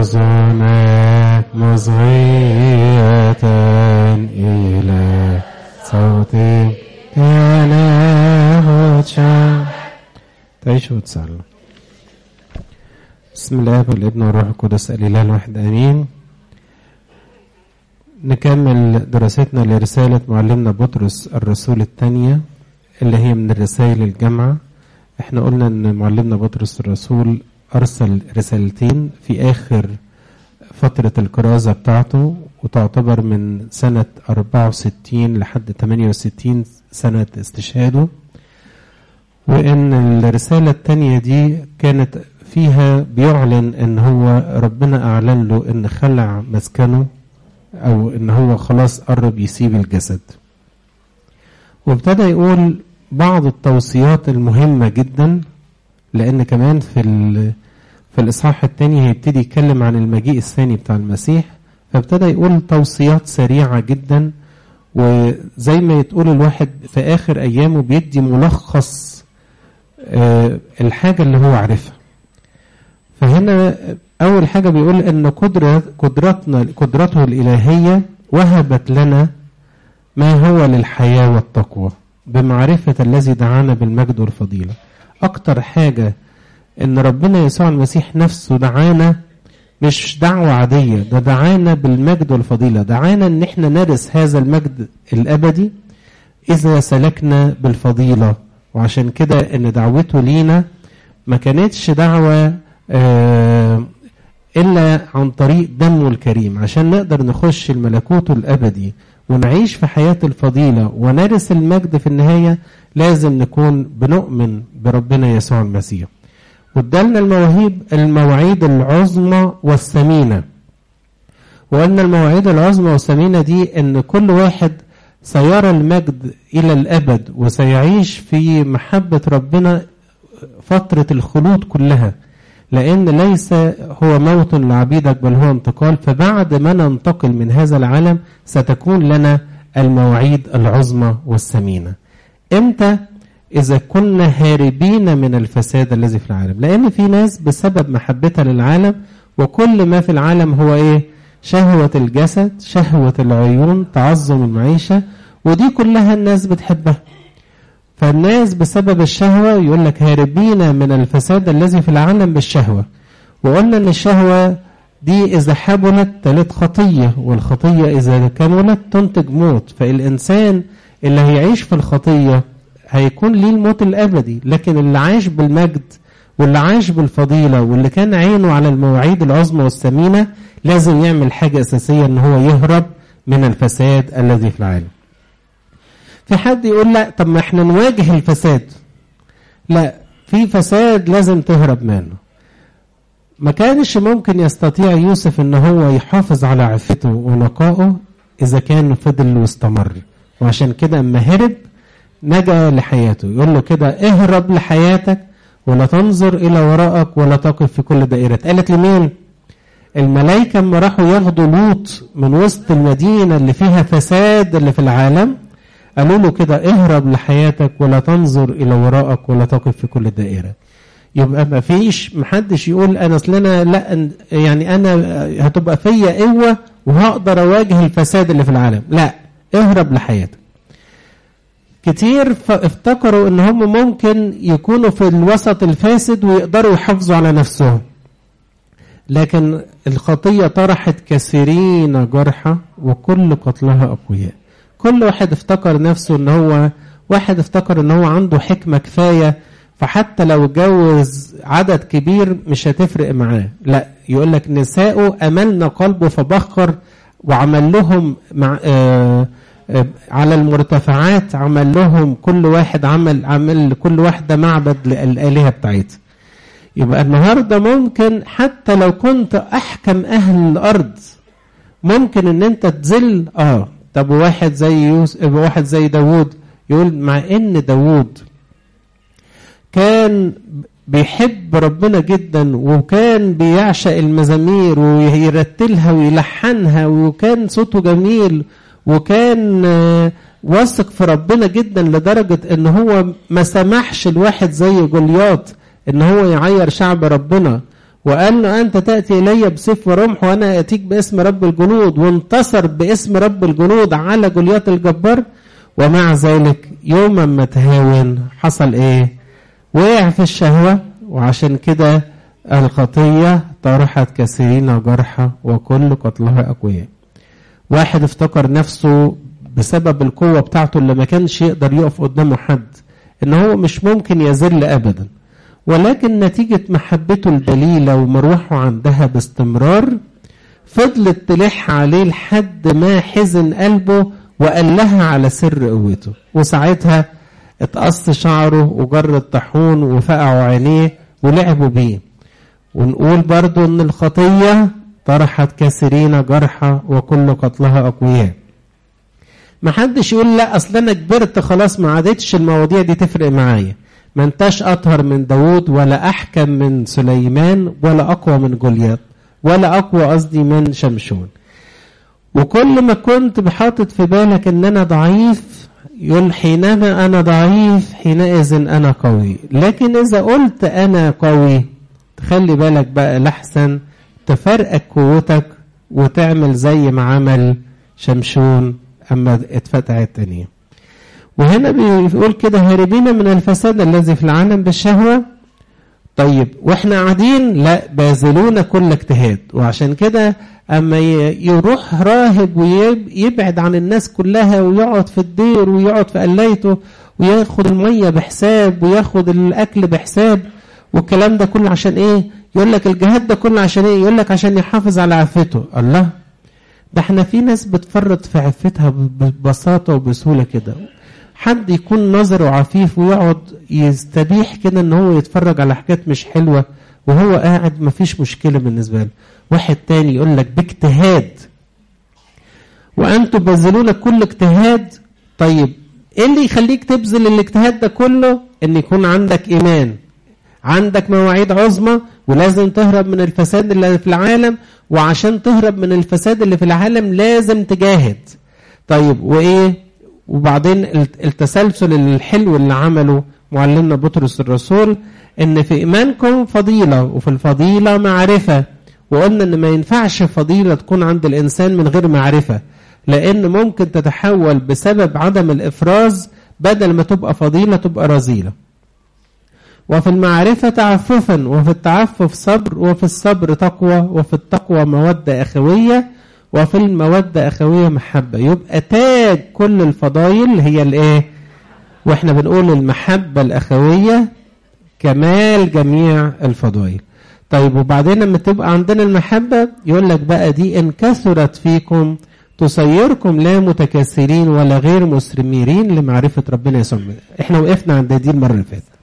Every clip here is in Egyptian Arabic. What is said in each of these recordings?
أذنك مصغية إلى صوتي كان هدشا تعيش وتصلي بسم الله والابن والروح القدس الإله الواحد آمين نكمل دراستنا لرسالة معلمنا بطرس الرسول الثانية اللي هي من الرسائل الجامعة احنا قلنا ان معلمنا بطرس الرسول أرسل رسالتين في آخر فترة الكرازة بتاعته وتعتبر من سنة 64 لحد 68 سنة استشهاده وإن الرسالة التانية دي كانت فيها بيعلن إن هو ربنا أعلن له إن خلع مسكنه أو إن هو خلاص قرب يسيب الجسد وابتدى يقول بعض التوصيات المهمة جدا لأن كمان في في الإصحاح الثاني هيبتدي يتكلم عن المجيء الثاني بتاع المسيح فابتدى يقول توصيات سريعة جدا وزي ما يتقول الواحد في آخر أيامه بيدي ملخص الحاجة اللي هو عارفها فهنا أول حاجة بيقول إن قدرة قدرتنا قدرته الإلهية وهبت لنا ما هو للحياة والتقوى بمعرفة الذي دعانا بالمجد والفضيلة أكتر حاجة ان ربنا يسوع المسيح نفسه دعانا مش دعوة عادية ده دعانا بالمجد والفضيلة دعانا ان احنا نرث هذا المجد الابدي اذا سلكنا بالفضيلة وعشان كده ان دعوته لينا ما كانتش دعوة آه الا عن طريق دمه الكريم عشان نقدر نخش الملكوت الابدي ونعيش في حياة الفضيلة ونرث المجد في النهاية لازم نكون بنؤمن بربنا يسوع المسيح وادالنا المواهيب المواعيد العظمى والثمينة وقلنا المواعيد العظمى والثمينة دي ان كل واحد سيرى المجد الى الابد وسيعيش في محبة ربنا فترة الخلود كلها لان ليس هو موت لعبيدك بل هو انتقال فبعد ما ننتقل من هذا العالم ستكون لنا المواعيد العظمى والثمينة امتى إذا كنا هاربين من الفساد الذي في العالم لأن في ناس بسبب محبتها للعالم وكل ما في العالم هو إيه شهوة الجسد شهوة العيون تعظم المعيشة ودي كلها الناس بتحبها فالناس بسبب الشهوة يقول لك هاربين من الفساد الذي في العالم بالشهوة وقلنا ان الشهوة دي إذا حبلت تلت خطية والخطية إذا كملت تنتج موت فالإنسان اللي هيعيش في الخطية هيكون ليه الموت الابدي لكن اللي عايش بالمجد واللي عايش بالفضيله واللي كان عينه على المواعيد العظمى والثمينه لازم يعمل حاجه اساسيه ان هو يهرب من الفساد الذي في العالم. في حد يقول لا طب ما احنا نواجه الفساد. لا في فساد لازم تهرب منه. ما كانش ممكن يستطيع يوسف ان هو يحافظ على عفته ونقائه اذا كان فضل واستمر وعشان كده اما هرب نجا لحياته يقول له كده اهرب لحياتك ولا تنظر الى وراءك ولا تقف في كل دائرة قالت لمين الملائكة لما راحوا ياخدوا لوط من وسط المدينة اللي فيها فساد اللي في العالم قالوا له كده اهرب لحياتك ولا تنظر الى وراءك ولا تقف في كل دائرة يبقى ما فيش محدش يقول انا اصل انا لا يعني انا هتبقى فيا قوه وهقدر اواجه الفساد اللي في العالم لا اهرب لحياتك كتير افتكروا ان هم ممكن يكونوا في الوسط الفاسد ويقدروا يحافظوا على نفسهم لكن الخطية طرحت كثيرين جرحى وكل قتلها أقوياء كل واحد افتكر نفسه ان هو واحد افتكر ان هو عنده حكمة كفاية فحتى لو اتجوز عدد كبير مش هتفرق معاه لا يقول لك نساءه أملنا قلبه فبخر وعمل لهم مع آه على المرتفعات عمل لهم كل واحد عمل عمل لكل واحدة معبد للآلهة بتاعتها يبقى النهاردة ممكن حتى لو كنت أحكم أهل الأرض ممكن إن أنت تذل آه طب واحد زي يوسف واحد زي داوود يقول مع إن داوود كان بيحب ربنا جدا وكان بيعشق المزامير ويرتلها ويلحنها وكان صوته جميل وكان واثق في ربنا جدا لدرجة ان هو ما سمحش الواحد زي جولياط ان هو يعير شعب ربنا وقال له أنت تأتي إلي بسيف ورمح وأنا أتيك باسم رب الجنود وانتصر باسم رب الجنود على جوليات الجبار ومع ذلك يوم ما تهاون حصل إيه؟ وقع في الشهوة وعشان كده الخطية طرحت كثيرين جرحى وكل قتلها أقوياء واحد افتكر نفسه بسبب القوة بتاعته اللي ما كانش يقدر يقف قدامه حد ان هو مش ممكن يذل ابدا ولكن نتيجة محبته الدليلة ومروحه عندها باستمرار فضلت تلح عليه لحد ما حزن قلبه وقال لها على سر قوته وساعتها اتقص شعره وجر الطاحون وفقعوا عينيه ولعبوا بيه ونقول برضو ان الخطية طرحت كثيرين جرحى وكل قتلها اقوياء محدش يقول لا اصل انا كبرت خلاص ما عادتش المواضيع دي تفرق معايا ما انتش اطهر من داوود ولا احكم من سليمان ولا اقوى من جولياط ولا اقوى قصدي من شمشون وكل ما كنت بحاطط في بالك ان انا ضعيف يقول حينما انا ضعيف حينئذ انا قوي لكن اذا قلت انا قوي تخلي بالك بقى لحسن تفرقك قوتك وتعمل زي ما عمل شمشون اما اتفتح التانية وهنا بيقول كده هاربين من الفساد الذي في العالم بالشهوة طيب واحنا قاعدين لا باذلون كل اجتهاد وعشان كده اما يروح راهب ويبعد عن الناس كلها ويقعد في الدير ويقعد في قلايته وياخد المية بحساب وياخد الاكل بحساب والكلام ده كله عشان ايه يقول لك الجهاد ده كله عشان ايه يقول لك عشان يحافظ على عفته الله ده احنا في ناس بتفرط في عفتها ببساطة وبسهولة كده حد يكون نظره عفيف ويقعد يستبيح كده ان هو يتفرج على حاجات مش حلوة وهو قاعد مفيش مشكلة بالنسبة له واحد تاني يقول لك باجتهاد وانتم تبذلون كل اجتهاد طيب ايه اللي يخليك تبذل الاجتهاد ده كله ان يكون عندك ايمان عندك مواعيد عظمى ولازم تهرب من الفساد اللي في العالم وعشان تهرب من الفساد اللي في العالم لازم تجاهد طيب وايه وبعدين التسلسل الحلو اللي عمله معلمنا بطرس الرسول ان في ايمانكم فضيله وفي الفضيله معرفه وقلنا ان ما ينفعش فضيله تكون عند الانسان من غير معرفه لان ممكن تتحول بسبب عدم الافراز بدل ما تبقى فضيله تبقى رذيله وفي المعرفة تعففا وفي التعفف صبر وفي الصبر تقوى وفي التقوى مودة أخوية وفي المودة أخوية محبة يبقى تاج كل الفضائل هي الإيه؟ وإحنا بنقول المحبة الأخوية كمال جميع الفضائل طيب وبعدين لما تبقى عندنا المحبة يقول لك بقى دي إن كثرت فيكم تصيركم لا متكاسلين ولا غير مسرمين لمعرفة ربنا يسوع احنا وقفنا عند دي المرة اللي فاتت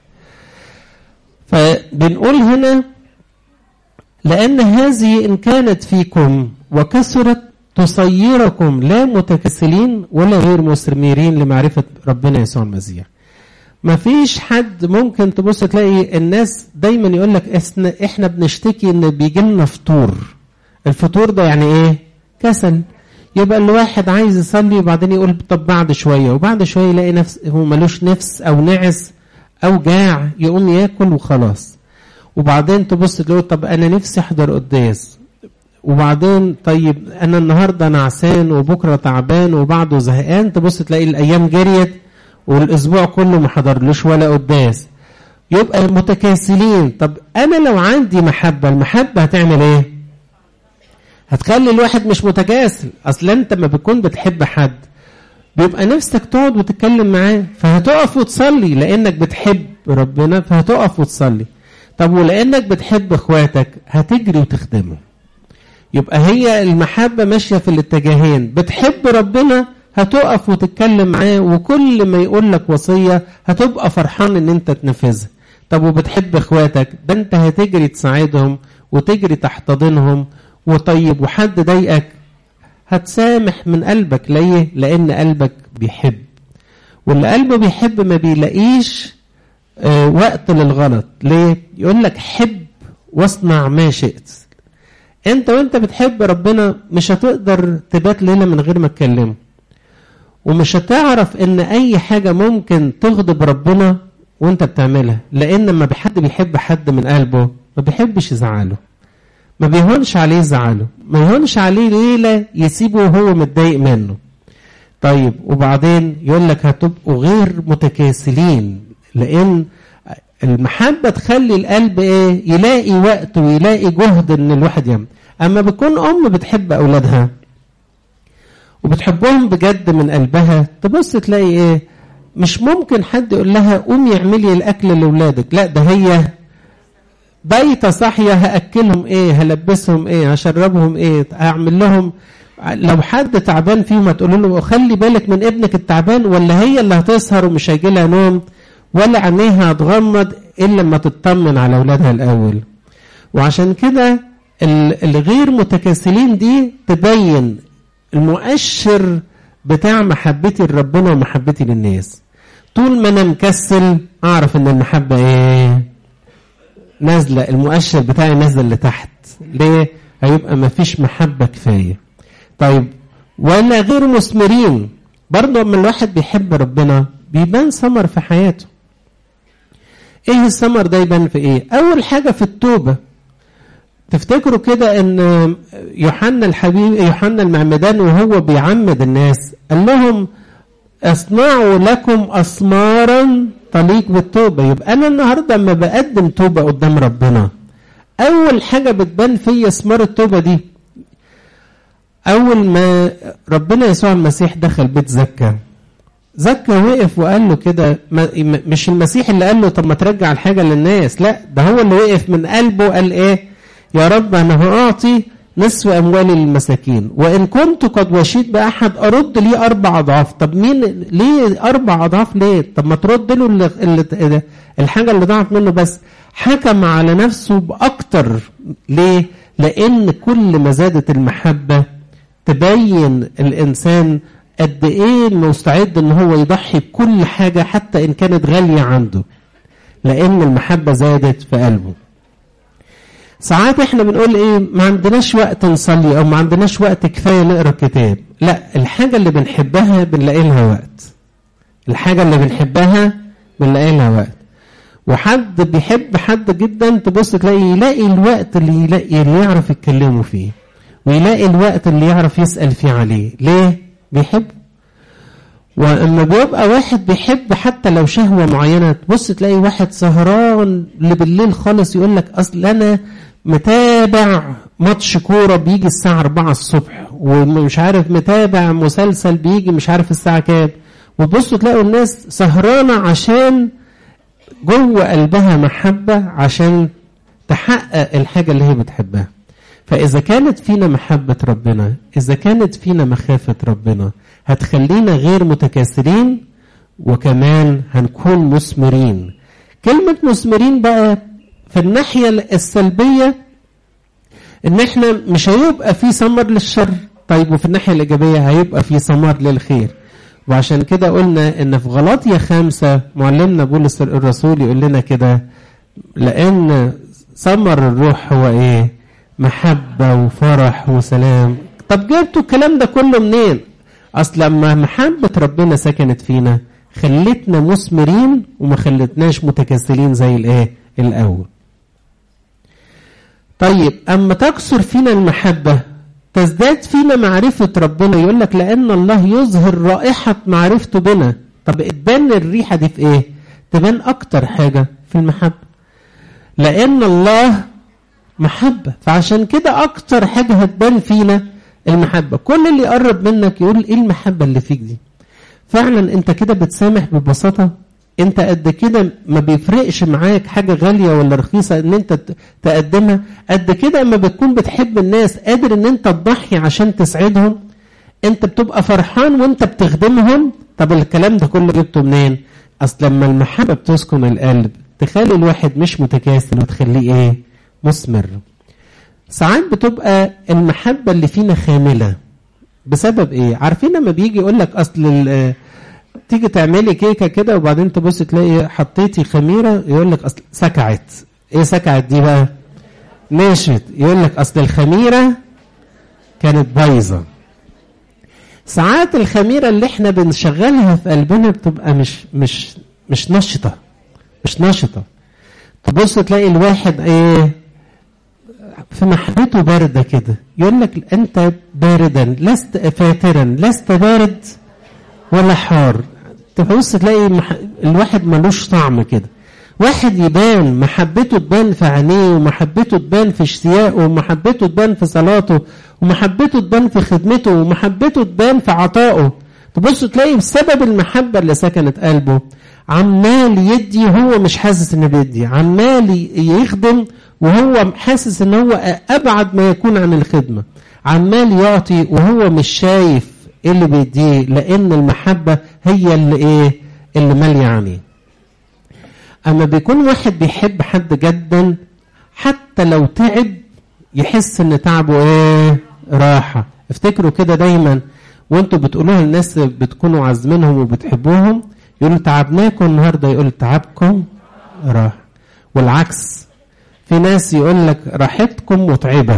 فبنقول هنا لأن هذه إن كانت فيكم وكثرت تصيركم لا متكسلين ولا غير مسرميرين لمعرفة ربنا يسوع المسيح ما فيش حد ممكن تبص تلاقي الناس دايما يقول لك احنا بنشتكي ان بيجي لنا فطور الفطور ده يعني ايه كسل يبقى الواحد عايز يصلي وبعدين يقول طب بعد شويه وبعد شويه يلاقي نفس هو ملوش نفس او نعس او جاع يقوم ياكل وخلاص وبعدين تبص تقول طب انا نفسي احضر قداس وبعدين طيب انا النهارده نعسان وبكره تعبان وبعده زهقان تبص تلاقي الايام جريت والاسبوع كله ما حضرلوش ولا قداس يبقى متكاسلين طب انا لو عندي محبه المحبه هتعمل ايه هتخلي الواحد مش متكاسل اصل انت ما بتكون بتحب حد بيبقى نفسك تقعد وتتكلم معاه فهتقف وتصلي لانك بتحب ربنا فهتقف وتصلي طب ولانك بتحب اخواتك هتجري وتخدمه يبقى هي المحبة ماشية في الاتجاهين بتحب ربنا هتقف وتتكلم معاه وكل ما يقول لك وصية هتبقى فرحان ان انت تنفذها طب وبتحب اخواتك ده انت هتجري تساعدهم وتجري تحتضنهم وطيب وحد ضايقك هتسامح من قلبك ليه لان قلبك بيحب واللي قلبه بيحب ما بيلاقيش آه وقت للغلط ليه يقول لك حب واصنع ما شئت انت وانت بتحب ربنا مش هتقدر تبات ليله من غير ما تكلمه ومش هتعرف ان اي حاجه ممكن تغضب ربنا وانت بتعملها لان لما حد بيحب حد من قلبه ما بيحبش يزعله ما بيهونش عليه زعله ما يهونش عليه ليلة يسيبه وهو متضايق منه طيب وبعدين يقول لك هتبقوا غير متكاسلين لان المحبة تخلي القلب ايه يلاقي وقت ويلاقي جهد ان الواحد يعمل اما بتكون ام بتحب اولادها وبتحبهم بجد من قلبها تبص تلاقي ايه مش ممكن حد يقول لها قومي اعملي الاكل لاولادك لا ده هي بايته صاحيه هاكلهم ايه هلبسهم ايه هشربهم ايه هعمل لهم لو حد تعبان فيهم هتقول له خلي بالك من ابنك التعبان ولا هي اللي هتسهر ومش هيجي لها نوم ولا عينيها هتغمض الا لما تطمن على اولادها الاول وعشان كده الغير متكاسلين دي تبين المؤشر بتاع محبتي لربنا ومحبتي للناس طول ما انا مكسل اعرف ان المحبه ايه نازله المؤشر بتاعي نازل لتحت ليه هيبقى ما فيش محبه كفايه طيب ولا غير مثمرين برضه لما الواحد بيحب ربنا بيبان ثمر في حياته ايه الثمر ده يبان في ايه اول حاجه في التوبه تفتكروا كده ان يوحنا الحبيب يوحنا المعمدان وهو بيعمد الناس قال لهم اصنعوا لكم اسمارا تليق بالتوبه يبقى انا النهارده لما بقدم توبه قدام ربنا اول حاجه بتبان فيا ثمار التوبه دي اول ما ربنا يسوع المسيح دخل بيت زكا زكا وقف وقال له كده مش المسيح اللي قال له طب ما ترجع الحاجه للناس لا ده هو اللي وقف من قلبه قال ايه يا رب انا هاعطي نصف اموالي للمساكين وان كنت قد وشيت باحد ارد لي اربع اضعاف طب مين ليه اربع اضعاف ليه طب ما ترد له اللي اللي الحاجه اللي ضاعت منه بس حكم على نفسه باكتر ليه لان كل ما زادت المحبه تبين الانسان قد ايه مستعد ان هو يضحي بكل حاجه حتى ان كانت غاليه عنده لان المحبه زادت في قلبه ساعات احنا بنقول ايه ما عندناش وقت نصلي او ما عندناش وقت كفايه نقرا كتاب لا الحاجه اللي بنحبها بنلاقي لها وقت الحاجه اللي بنحبها بنلاقي لها وقت وحد بيحب حد جدا تبص تلاقي يلاقي الوقت اللي يلاقي اللي يعرف يتكلموا فيه ويلاقي الوقت اللي يعرف يسأل فيه عليه ليه بيحب واما بيبقى واحد بيحب حتى لو شهوة معينة تبص تلاقي واحد سهران لبالليل خالص يقول لك اصل انا متابع ماتش كورة بيجي الساعة 4 الصبح ومش عارف متابع مسلسل بيجي مش عارف الساعة كام وتبصوا تلاقوا الناس سهرانة عشان جوه قلبها محبة عشان تحقق الحاجة اللي هي بتحبها فإذا كانت فينا محبة ربنا إذا كانت فينا مخافة ربنا هتخلينا غير متكاسلين وكمان هنكون مثمرين كلمة مثمرين بقى في الناحية السلبية إن إحنا مش هيبقى في ثمر للشر طيب وفي الناحية الإيجابية هيبقى في ثمر للخير وعشان كده قلنا إن في غلاطيا خمسة معلمنا بولس الرسول يقول لنا كده لأن ثمر الروح هو إيه؟ محبة وفرح وسلام طب جبتوا الكلام ده كله منين اصل لما محبة ربنا سكنت فينا خلتنا مثمرين وما خلتناش متكاسلين زي الايه الاول طيب اما تكثر فينا المحبة تزداد فينا معرفة ربنا يقول لك لأن الله يظهر رائحة معرفته بنا طب تبان الريحة دي في إيه؟ تبان أكتر حاجة في المحبة لأن الله محبة فعشان كده أكتر حاجة هتبان فينا المحبة كل اللي يقرب منك يقول إيه المحبة اللي فيك دي فعلا أنت كده بتسامح ببساطة أنت قد كده ما بيفرقش معاك حاجة غالية ولا رخيصة إن أنت تقدمها قد كده أما بتكون بتحب الناس قادر إن أنت تضحي عشان تسعدهم أنت بتبقى فرحان وأنت بتخدمهم طب الكلام ده كله جبته منين؟ أصل لما المحبة بتسكن القلب تخلي الواحد مش متكاسل وتخليه إيه؟ مثمر ساعات بتبقى المحبة اللي فينا خاملة بسبب ايه عارفين لما بيجي يقول لك اصل تيجي تعملي كيكة كده وبعدين تبص تلاقي حطيتي خميرة يقول لك اصل سكعت ايه سكعت دي بقى نشفت يقول لك اصل الخميرة كانت بايظة ساعات الخميرة اللي احنا بنشغلها في قلبنا بتبقى مش مش مش نشطة مش نشطة تبص تلاقي الواحد ايه في محبته باردة كده يقول لك أنت باردا لست فاترا لست بارد ولا حار تبص تلاقي مح... الواحد ملوش طعم كده واحد يبان محبته تبان في عينيه ومحبته تبان في اشتياقه ومحبته تبان في صلاته ومحبته تبان في خدمته ومحبته تبان في عطائه تبص تلاقي بسبب المحبة اللي سكنت قلبه عمال يدي وهو مش حاسس انه بيدي عمال يخدم وهو حاسس ان هو ابعد ما يكون عن الخدمة عمال يعطي وهو مش شايف ايه اللي بيديه لان المحبة هي اللي ايه اللي مالية عينيه اما بيكون واحد بيحب حد جدا حتى لو تعب يحس ان تعبه ايه راحة افتكروا كده دايما وانتوا بتقولوها للناس بتكونوا عازمينهم وبتحبوهم يقولوا تعبناكم النهارده يقول تعبكم راح والعكس في ناس يقول لك راحتكم متعبة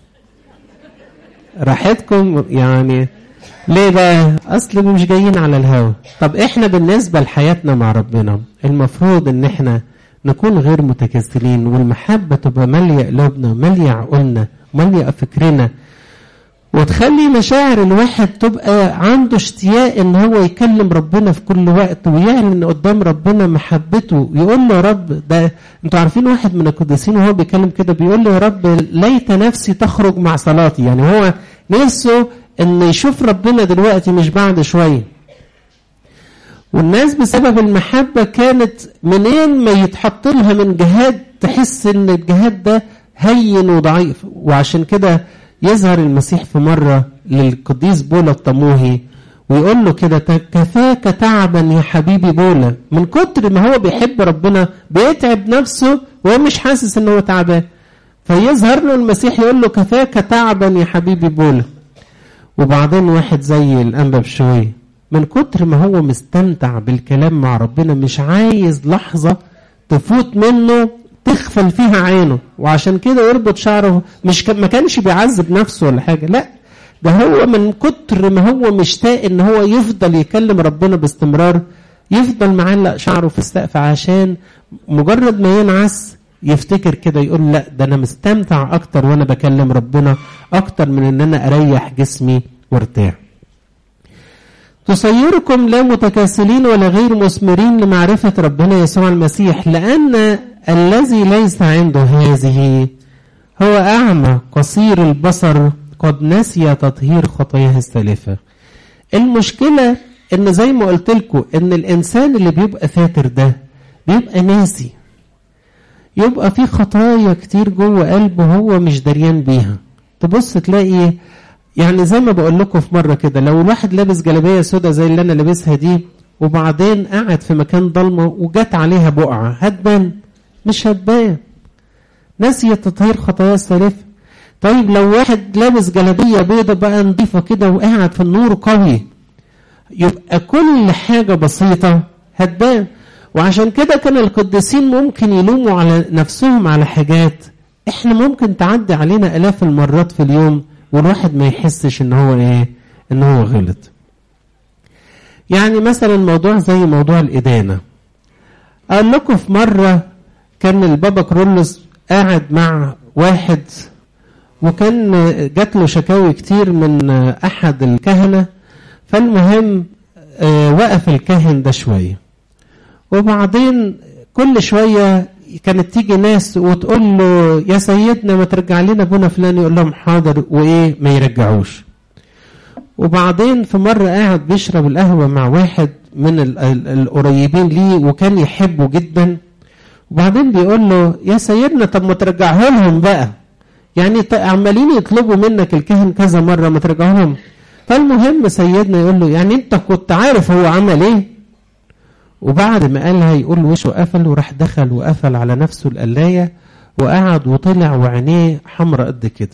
راحتكم يعني ليه بقى اصل مش جايين على الهوا طب احنا بالنسبة لحياتنا مع ربنا المفروض ان احنا نكون غير متكاسلين والمحبة تبقى مالية قلوبنا مالية عقولنا مالية فكرنا وتخلي مشاعر الواحد تبقى عنده اشتياق ان هو يكلم ربنا في كل وقت ويعلن قدام ربنا محبته يقول له يا رب ده انتوا عارفين واحد من القديسين وهو بيتكلم كده بيقول له يا رب ليت نفسي تخرج مع صلاتي يعني هو نفسه ان يشوف ربنا دلوقتي مش بعد شويه والناس بسبب المحبه كانت منين ما يتحط لها من جهاد تحس ان الجهاد ده هين وضعيف وعشان كده يظهر المسيح في مرة للقديس بولا الطموهي ويقول له كده كفاك تعبا يا حبيبي بولا من كتر ما هو بيحب ربنا بيتعب نفسه وهو مش حاسس ان هو تعبان فيظهر له المسيح يقول له كفاك تعبا يا حبيبي بولا وبعدين واحد زي الانبا بشوي من كتر ما هو مستمتع بالكلام مع ربنا مش عايز لحظة تفوت منه تخفل فيها عينه وعشان كده يربط شعره مش ك... ما كانش بيعذب نفسه ولا حاجة لا ده هو من كتر ما هو مشتاق ان هو يفضل يكلم ربنا باستمرار يفضل معلق شعره في السقف عشان مجرد ما ينعس يفتكر كده يقول لا ده انا مستمتع اكتر وانا بكلم ربنا اكتر من ان انا اريح جسمي وارتاح تصيركم لا متكاسلين ولا غير مثمرين لمعرفة ربنا يسوع المسيح لأن الذي ليس عنده هذه هو أعمى قصير البصر قد نسي تطهير خطاياه السالفة المشكلة ان زي ما قلت لكم ان الانسان اللي بيبقى فاتر ده بيبقى ناسي يبقى في خطايا كتير جوه قلبه هو مش دريان بيها تبص تلاقي يعني زي ما بقول لكم في مره كده لو الواحد لابس جلابيه سودا زي اللي انا لابسها دي وبعدين قاعد في مكان ضلمه وجت عليها بقعه هتبان مش هتبان ناسي تطهير خطايا السالفه طيب لو واحد لابس جلابيه بيضه بقى نظيفه كده وقاعد في النور قوي يبقى كل حاجه بسيطه هتبان وعشان كده كان القديسين ممكن يلوموا على نفسهم على حاجات احنا ممكن تعدي علينا الاف المرات في اليوم والواحد ما يحسش ان هو ايه ان هو غلط يعني مثلا موضوع زي موضوع الادانه اقول لكم في مره كان البابا كرولوس قاعد مع واحد وكان جات له شكاوي كتير من احد الكهنه فالمهم وقف الكاهن ده شويه وبعدين كل شويه كانت تيجي ناس وتقول له يا سيدنا ما ترجع لنا ابونا فلان يقول لهم حاضر وايه ما يرجعوش وبعدين في مرة قاعد بيشرب القهوة مع واحد من القريبين ليه وكان يحبه جدا وبعدين بيقول له يا سيدنا طب ما ترجعه لهم بقى يعني عمالين يطلبوا منك الكهن كذا مرة ما ترجعه لهم فالمهم سيدنا يقول له يعني انت كنت عارف هو عمل ايه وبعد ما قالها يقول وشه قفل وراح دخل وقفل على نفسه القلاية وقعد وطلع وعينيه حمرة قد كده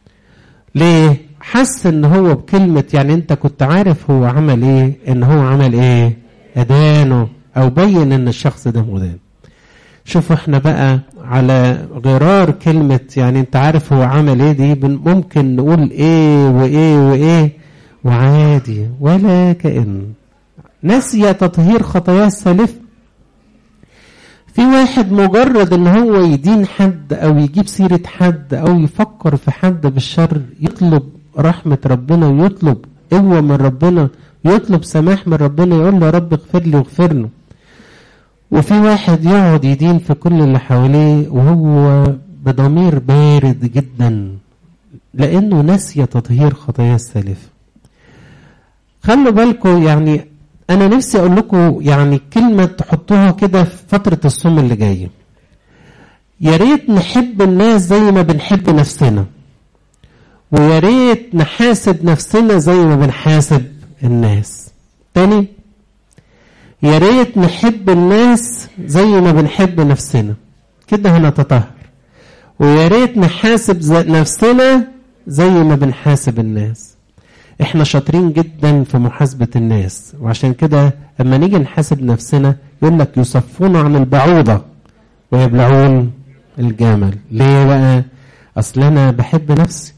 ليه حس ان هو بكلمة يعني انت كنت عارف هو عمل ايه ان هو عمل ايه ادانه او بين ان الشخص ده مدان شوفوا احنا بقى على غرار كلمة يعني انت عارف هو عمل ايه دي ممكن نقول ايه وايه وايه وعادي ولا كأن نسي تطهير خطاياه السالفة في واحد مجرد ان هو يدين حد او يجيب سيرة حد او يفكر في حد بالشر يطلب رحمة ربنا ويطلب قوة من ربنا يطلب سماح من ربنا يقول له يا رب اغفر لي واغفر له وفي واحد يقعد يدين في كل اللي حواليه وهو بضمير بارد جدا لانه نسي تطهير خطايا السالفه خلوا بالكم يعني انا نفسي اقول لكم يعني كلمه تحطوها كده في فتره الصوم اللي جايه يا ريت نحب الناس زي ما بنحب نفسنا ويا ريت نحاسب نفسنا زي ما بنحاسب الناس تاني يا ريت نحب الناس زي ما بنحب نفسنا كده هنتطهر ويا ريت نحاسب نفسنا زي ما بنحاسب الناس احنا شاطرين جدا في محاسبة الناس وعشان كده اما نيجي نحاسب نفسنا يقول لك يصفون عن البعوضة ويبلعون الجمل ليه بقى اصل انا بحب نفسي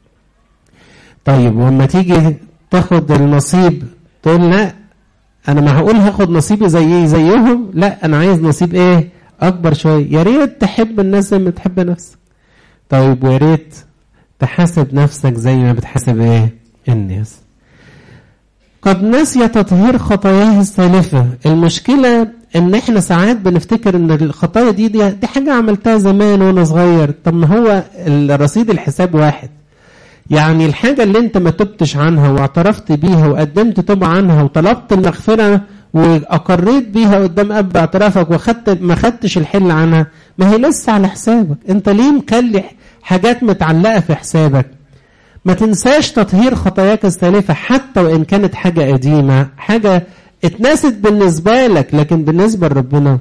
طيب واما تيجي تاخد النصيب تقول لا انا معقول هاخد نصيبي زي زيهم لا انا عايز نصيب ايه اكبر شويه يا ريت تحب الناس زي ما تحب نفسك طيب ويا ريت تحاسب نفسك زي ما بتحاسب ايه الناس قد نسي تطهير خطاياه السالفة المشكلة ان احنا ساعات بنفتكر ان الخطايا دي, دي دي حاجة عملتها زمان وانا صغير طب ما هو الرصيد الحساب واحد يعني الحاجة اللي انت ما تبتش عنها واعترفت بيها وقدمت توبة عنها وطلبت المغفرة واقريت بيها قدام اب اعترافك وخدت ما خدتش الحل عنها ما هي لسه على حسابك انت ليه مكلح حاجات متعلقة في حسابك ما تنساش تطهير خطاياك السالفة حتى وإن كانت حاجة قديمة حاجة اتنست بالنسبة لك لكن بالنسبة لربنا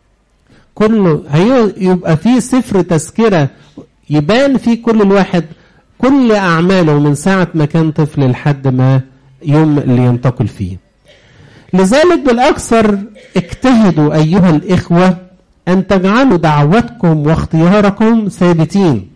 كله يبقى فيه سفر تذكرة يبان فيه كل الواحد كل أعماله من ساعة ما كان طفل لحد ما يوم اللي ينتقل فيه لذلك بالأكثر اجتهدوا أيها الإخوة أن تجعلوا دعوتكم واختياركم ثابتين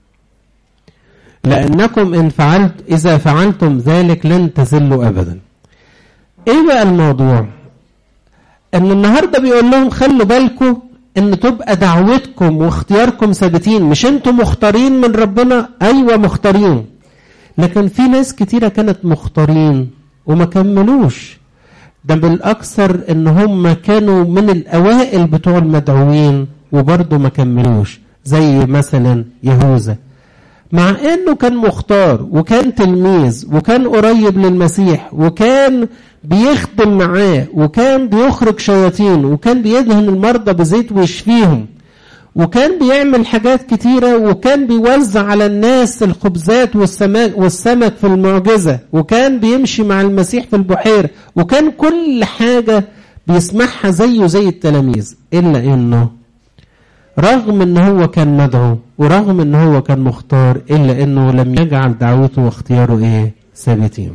لأنكم إن فعلت إذا فعلتم ذلك لن تزلوا أبدا إيه بقى الموضوع إن النهاردة بيقول لهم خلوا بالكم إن تبقى دعوتكم واختياركم ثابتين مش أنتم مختارين من ربنا أيوة مختارين لكن في ناس كتيرة كانت مختارين وما كملوش ده بالأكثر إن هم كانوا من الأوائل بتوع المدعوين وبرضه ما كملوش زي مثلا يهوذا مع انه كان مختار وكان تلميذ وكان قريب للمسيح وكان بيخدم معاه وكان بيخرج شياطين وكان بيدهن المرضى بزيت ويشفيهم وكان بيعمل حاجات كتيرة وكان بيوزع على الناس الخبزات والسمك, والسمك في المعجزة وكان بيمشي مع المسيح في البحيرة وكان كل حاجة بيسمعها زيه زي التلاميذ إلا إنه رغم ان هو كان مدعو ورغم ان هو كان مختار الا انه لم يجعل دعوته واختياره ايه ثابتين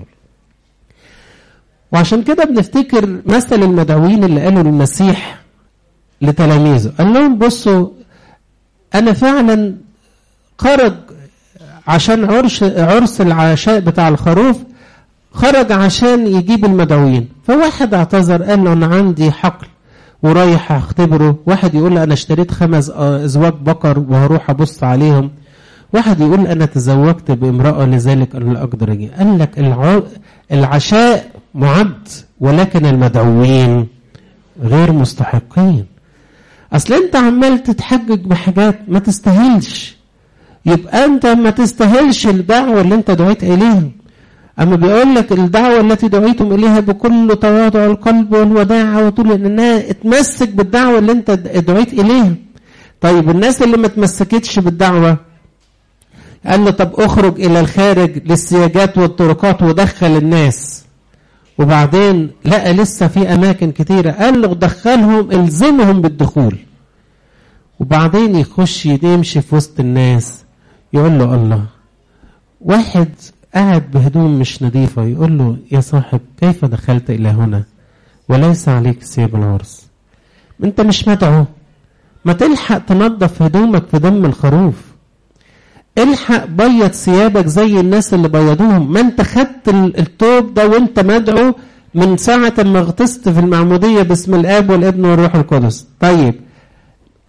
وعشان كده بنفتكر مثل المدعوين اللي قالوا المسيح لتلاميذه قال لهم بصوا انا فعلا خرج عشان عرش عرس العشاء بتاع الخروف خرج عشان يجيب المدعوين فواحد اعتذر قال له انا عندي حقل ورايح اختبره واحد يقول انا اشتريت خمس ازواج بقر وهروح ابص عليهم واحد يقول انا تزوجت بامراه لذلك انا اقدر اجي قال لك الع... العشاء معد ولكن المدعوين غير مستحقين اصل انت عمال تتحجج بحاجات ما تستاهلش يبقى انت ما تستاهلش الدعوه اللي انت دعيت اليها أما بيقول لك الدعوة التي دعيتم إليها بكل تواضع القلب والوداعة وطول إنها اتمسك بالدعوة اللي أنت دعيت إليها. طيب الناس اللي ما اتمسكتش بالدعوة قال له طب اخرج إلى الخارج للسياجات والطرقات ودخل الناس. وبعدين لقى لسه في أماكن كتيرة قال له دخلهم الزمهم بالدخول. وبعدين يخش يمشي في وسط الناس يقول له الله واحد قاعد بهدوم مش نظيفة يقول له يا صاحب كيف دخلت إلى هنا وليس عليك ثياب العرس انت مش مدعو ما تلحق تنظف هدومك في دم الخروف الحق بيض ثيابك زي الناس اللي بيضوهم ما انت خدت التوب ده وانت مدعو من ساعة ما اغتست في المعمودية باسم الآب والابن والروح القدس طيب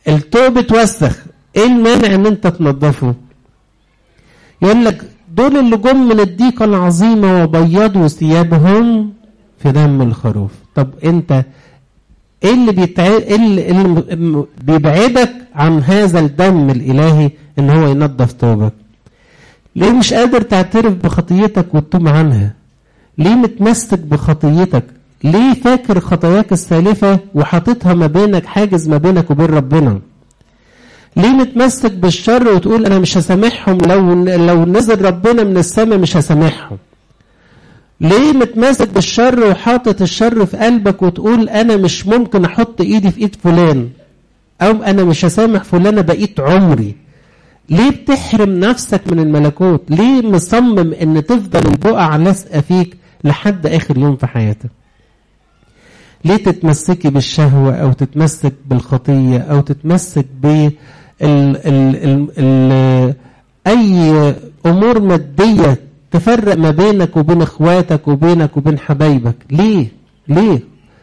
التوب اتوسخ ايه المانع ان انت تنظفه يقول لك دول اللي جم من الضيقه العظيمه وبيضوا ثيابهم في دم الخروف طب انت ايه اللي, بيتع... إيه اللي... اللي بيبعدك عن هذا الدم الالهي ان هو ينظف ثوبك ليه مش قادر تعترف بخطيتك وتتوب عنها ليه متمسك بخطيتك ليه فاكر خطاياك السالفة وحاططها ما بينك حاجز ما بينك وبين ربنا ليه متمسك بالشر وتقول انا مش هسامحهم لو لو نزل ربنا من السماء مش هسامحهم ليه متمسك بالشر وحاطط الشر في قلبك وتقول انا مش ممكن احط ايدي في ايد فلان او انا مش هسامح فلانه بقيت عمري ليه بتحرم نفسك من الملكوت ليه مصمم ان تفضل البقع لازقه فيك لحد اخر يوم في حياتك ليه تتمسكي بالشهوة أو تتمسك بالخطية أو تتمسك ب ال ال ال ال أي أمور مادية تفرق ما بينك وبين إخواتك وبينك وبين حبايبك ليه؟ ليه؟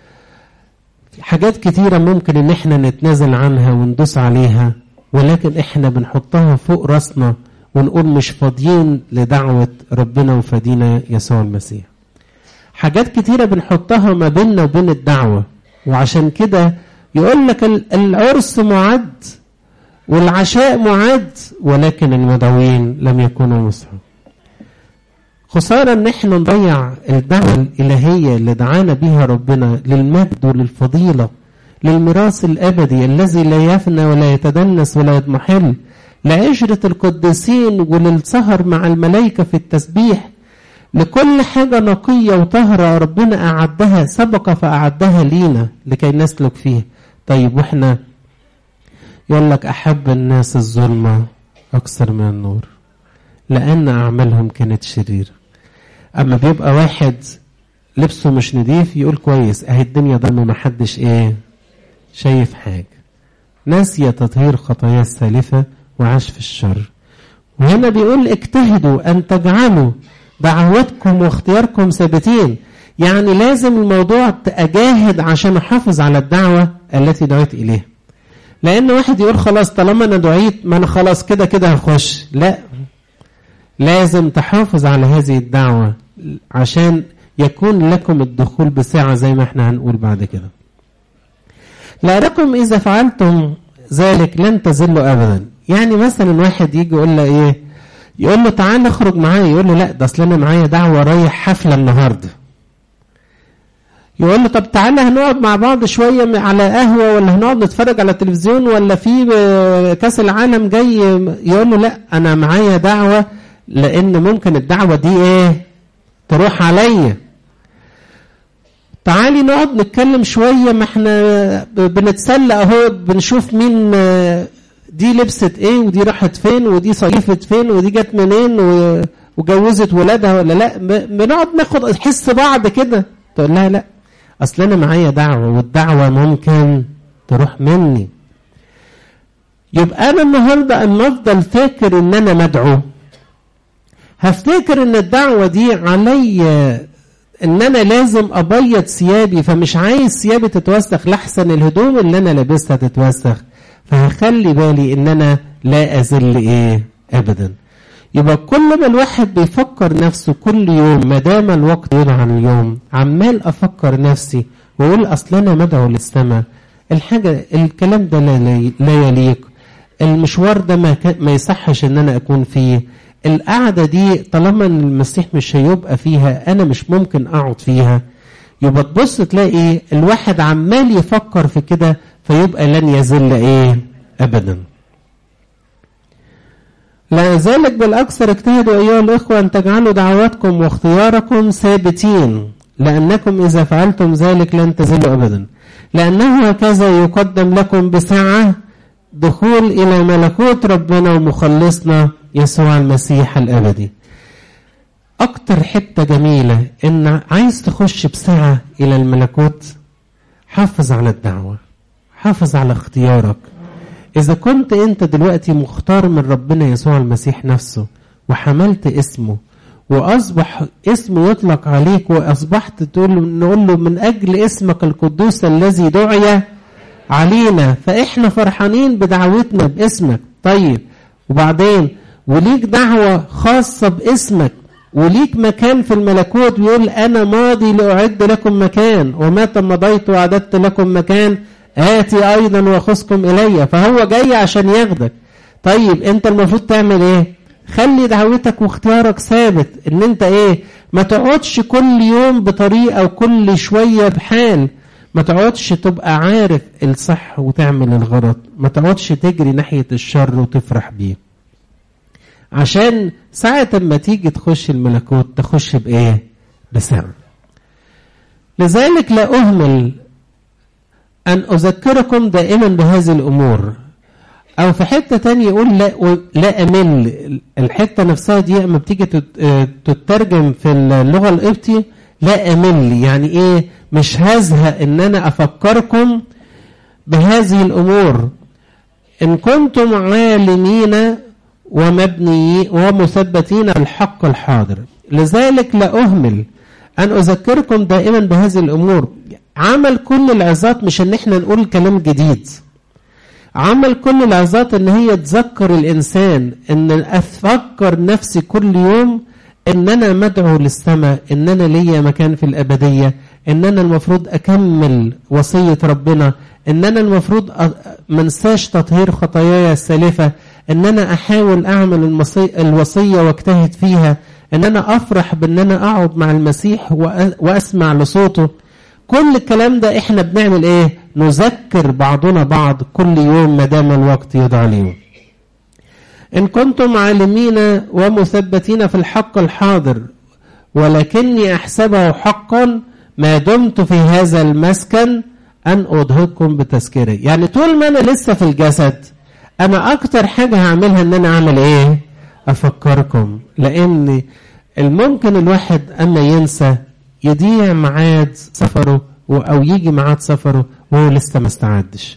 حاجات كتيرة ممكن إن إحنا نتنازل عنها وندوس عليها ولكن إحنا بنحطها فوق راسنا ونقول مش فاضيين لدعوة ربنا وفدينا يسوع المسيح حاجات كتيرة بنحطها ما بيننا وبين الدعوة وعشان كده يقول لك العرس معد والعشاء معد ولكن المدعوين لم يكونوا مسعى خسارة ان احنا نضيع الدعوة الالهية اللي دعانا بيها ربنا للمجد وللفضيلة للميراث الابدي الذي لا يفنى ولا يتدنس ولا يضمحل لعشرة القديسين وللسهر مع الملائكة في التسبيح لكل حاجة نقية وطهرة ربنا أعدها سبق فأعدها لينا لكي نسلك فيه طيب وإحنا يقول لك أحب الناس الظلمة أكثر من النور لأن أعمالهم كانت شريرة أما بيبقى واحد لبسه مش نضيف يقول كويس أهي الدنيا ضلمة محدش إيه شايف حاجة ناسية تطهير خطايا السالفة وعاش في الشر وهنا بيقول اجتهدوا أن تجعلوا دعوتكم واختياركم ثابتين يعني لازم الموضوع أجاهد عشان أحافظ على الدعوة التي دعيت إليها لأن واحد يقول خلاص طالما أنا دعيت ما أنا خلاص كده كده هخش لا لازم تحافظ على هذه الدعوة عشان يكون لكم الدخول بساعة زي ما احنا هنقول بعد كده لأنكم إذا فعلتم ذلك لن تزلوا أبدا يعني مثلا واحد يجي يقول له إيه يقول له تعال نخرج معايا يقول له لا ده اصل انا معايا دعوه رايح حفله النهارده يقول له طب تعالى هنقعد مع بعض شويه على قهوه ولا هنقعد نتفرج على التلفزيون ولا في كاس العالم جاي يقول له لا انا معايا دعوه لان ممكن الدعوه دي ايه تروح عليا تعالي نقعد نتكلم شويه ما احنا بنتسلى اهو بنشوف مين دي لبست ايه ودي راحت فين ودي صيفت فين ودي جت منين وجوزت ولادها ولا لا بنقعد ناخد حس بعض كده تقول لها لا اصل انا معايا دعوه والدعوه ممكن تروح مني يبقى انا النهارده اما افضل فاكر ان انا مدعو هفتكر ان الدعوه دي عليا ان انا لازم ابيض ثيابي فمش عايز ثيابي تتوسخ لاحسن الهدوم اللي انا لابسها تتوسخ فهخلي بالي ان انا لا ازل ايه ابدا يبقى كل ما الواحد بيفكر نفسه كل يوم ما دام الوقت يدعى عن اليوم عمال افكر نفسي واقول اصل انا مدعو للسماء الحاجه الكلام ده لا, لا يليق المشوار ده ما, ما يصحش ان انا اكون فيه القعده دي طالما المسيح مش هيبقى فيها انا مش ممكن اقعد فيها يبقى تبص تلاقي الواحد عمال يفكر في كده فيبقى لن يزل ايه ابدا لا ذلك بالاكثر اجتهدوا ايها الاخوه ان تجعلوا دعواتكم واختياركم ثابتين لانكم اذا فعلتم ذلك لن تزلوا ابدا لانه هكذا يقدم لكم بسعه دخول الى ملكوت ربنا ومخلصنا يسوع المسيح الابدي اكتر حته جميله ان عايز تخش بسعه الى الملكوت حافظ على الدعوه حافظ على اختيارك إذا كنت أنت دلوقتي مختار من ربنا يسوع المسيح نفسه وحملت اسمه وأصبح اسمه يطلق عليك وأصبحت تقول نقول له من أجل اسمك القدوس الذي دعي علينا فاحنا فرحانين بدعوتنا باسمك طيب وبعدين وليك دعوة خاصة باسمك وليك مكان في الملكوت بيقول أنا ماضي لأعد لكم مكان ومتى مضيت وأعددت لكم مكان آتي أيضا وأخذكم إلي فهو جاي عشان ياخدك طيب أنت المفروض تعمل إيه خلي دعوتك واختيارك ثابت ان انت ايه ما تقعدش كل يوم بطريقه وكل شويه بحال ما تقعدش تبقى عارف الصح وتعمل الغلط ما تقعدش تجري ناحيه الشر وتفرح بيه عشان ساعة ما تيجي تخش الملكوت تخش بإيه؟ بسر. لذلك لا أهمل أن أذكركم دائما بهذه الأمور. أو في حتة تانية يقول لا لا أمل الحتة نفسها دي لما بتيجي تترجم في اللغة القبطي لا أمل يعني إيه؟ مش هزهق إن أنا أفكركم بهذه الأمور. إن كنتم عالمين ومبني ومثبتين الحق الحاضر لذلك لا أهمل أن أذكركم دائما بهذه الأمور عمل كل العظات مش أن احنا نقول كلام جديد عمل كل العظات أن هي تذكر الإنسان أن أفكر نفسي كل يوم أن أنا مدعو للسماء أن أنا ليا مكان في الأبدية أن أنا المفروض أكمل وصية ربنا أن أنا المفروض منساش تطهير خطاياي السالفة ان انا احاول اعمل الوصيه واجتهد فيها ان انا افرح بان انا اقعد مع المسيح واسمع لصوته كل الكلام ده احنا بنعمل ايه نذكر بعضنا بعض كل يوم ما دام الوقت يدعى اليوم ان كنتم عالمين ومثبتين في الحق الحاضر ولكني احسبه حقا ما دمت في هذا المسكن ان اضهكم بتذكيري يعني طول ما انا لسه في الجسد انا اكتر حاجة هعملها ان انا اعمل ايه افكركم لان الممكن الواحد اما ينسى يضيع ميعاد سفره او يجي ميعاد سفره وهو لسه ما استعدش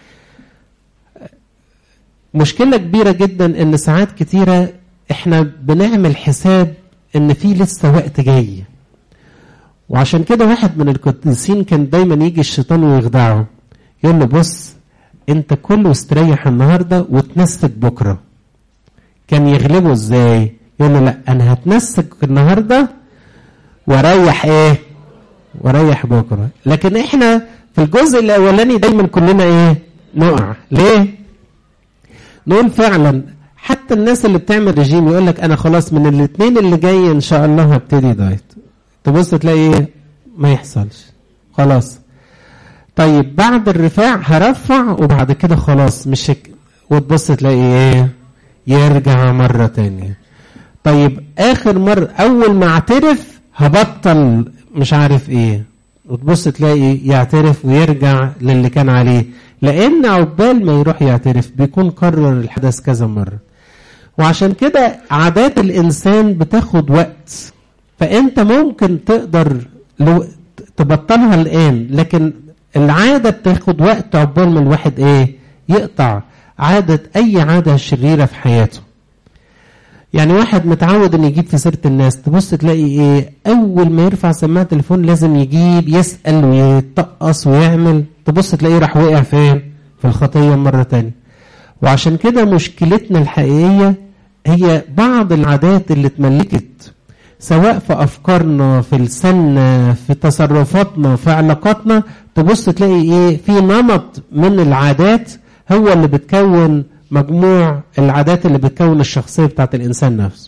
مشكلة كبيرة جدا ان ساعات كتيرة احنا بنعمل حساب ان في لسه وقت جاي وعشان كده واحد من القديسين كان دايما يجي الشيطان ويخدعه يقول له بص انت كله استريح النهارده وتنسك بكره كان يغلبه ازاي يقول له لا انا هتنسك النهارده واريح ايه واريح بكره لكن احنا في الجزء الاولاني دايما كلنا ايه نقع ليه نقول فعلا حتى الناس اللي بتعمل رجيم يقول لك انا خلاص من الاثنين اللي جاي ان شاء الله هبتدي دايت تبص تلاقي ايه ما يحصلش خلاص طيب بعد الرفاع هرفع وبعد كده خلاص مش هك... وتبص تلاقي ايه يرجع مرة تانية طيب اخر مرة اول ما اعترف هبطل مش عارف ايه وتبص تلاقي يعترف ويرجع للي كان عليه لان عقبال ما يروح يعترف بيكون كرر الحدث كذا مرة وعشان كده عادات الانسان بتاخد وقت فانت ممكن تقدر لو تبطلها الان لكن العادة بتاخد وقت عقبال ما الواحد ايه يقطع عادة اي عادة شريرة في حياته يعني واحد متعود ان يجيب في سيرة الناس تبص تلاقي ايه اول ما يرفع سماعة تليفون لازم يجيب يسأل ويتقص ويعمل تبص تلاقيه راح وقع فين في الخطية مرة تانية وعشان كده مشكلتنا الحقيقية هي بعض العادات اللي اتملكت سواء في افكارنا في لساننا في تصرفاتنا في علاقاتنا تبص تلاقي ايه في نمط من العادات هو اللي بتكون مجموع العادات اللي بتكون الشخصيه بتاعت الانسان نفسه